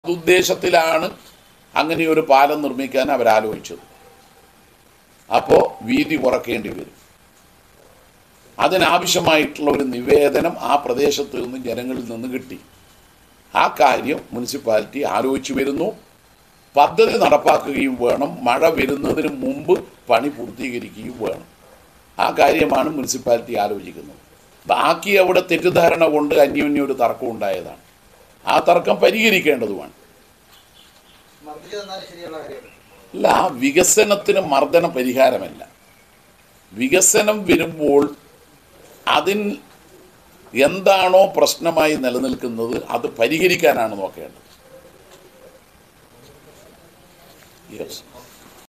ഉദ്ദേശത്തിലാണ് അങ്ങനെ ഒരു പാലം നിർമ്മിക്കാൻ അവരാലോചിച്ചത് അപ്പോൾ വീതി കുറയ്ക്കേണ്ടി വരും അതിനാവശ്യമായിട്ടുള്ള ഒരു നിവേദനം ആ പ്രദേശത്ത് നിന്ന് ജനങ്ങളിൽ നിന്ന് കിട്ടി ആ കാര്യം മുനിസിപ്പാലിറ്റി ആലോചിച്ചു വരുന്നു പദ്ധതി നടപ്പാക്കുകയും വേണം മഴ വരുന്നതിന് മുമ്പ് പണി പൂർത്തീകരിക്കുകയും വേണം ആ കാര്യമാണ് മുനിസിപ്പാലിറ്റി ആലോചിക്കുന്നത് ബാക്കി അവിടെ തെറ്റിദ്ധാരണ കൊണ്ട് അന്യോന്യം ഒരു തർക്കം ഉണ്ടായതാണ് ആ തർക്കം പരിഹരിക്കേണ്ടതുമാണ് മർദ്ദിച്ചു തന്നാൽ ശരിയുള്ള കാര്യമാണ് അല്ല ആ വികസനത്തിന് മർദ്ദന പരിഹാരമല്ല വികസനം വരുമ്പോൾ അതിൽ എന്താണോ പ്രശ്നമായി നിലനിൽക്കുന്നത് അത് പരിഹരിക്കാനാണ് നോക്കേണ്ടത് യെസ്